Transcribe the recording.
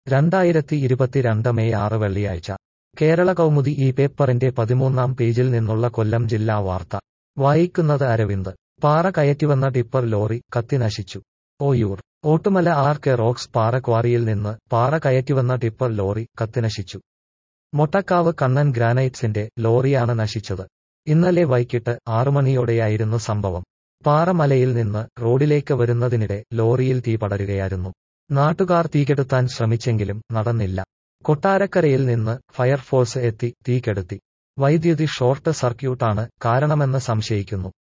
രണ്ടായിരത്തി ഇരുപത്തിരണ്ട് മെയ് ആറ് വെള്ളിയാഴ്ച കേരള കൗമുദി ഈ പേപ്പറിന്റെ പതിമൂന്നാം പേജിൽ നിന്നുള്ള കൊല്ലം ജില്ലാ വാർത്ത വായിക്കുന്നത് അരവിന്ദ് പാറ കയറ്റിവന്ന ടിപ്പർ ലോറി കത്തി നശിച്ചു Oyoor Ottumala R K rocks പാറ ക്വാറിയിൽ നിന്ന് പാറ കയറ്റിവന്ന ടിപ്പർ ലോറി കത്തിനശിച്ചു മൊട്ടക്കാവ് കണ്ണൻ ഗ്രാനൈറ്റ്സിന്റെ ലോറിയാണ് നശിച്ചത് ഇന്നലെ വൈകിട്ട് ആറുമണിയോടെയായിരുന്നു സംഭവം പാറമലയിൽ നിന്ന് റോഡിലേക്ക് വരുന്നതിനിടെ ലോറിയിൽ തീ പടരുകയായിരുന്നു നാട്ടുകാർ തീകെടുത്താൻ ശ്രമിച്ചെങ്കിലും നടന്നില്ല കൊട്ടാരക്കരയിൽ നിന്ന് ഫയർഫോഴ്സ് എത്തി തീ കെടുത്തി വൈദ്യുതി ഷോർട്ട് സർക്യൂട്ടാണ് കാരണമെന്ന് സംശയിക്കുന്നു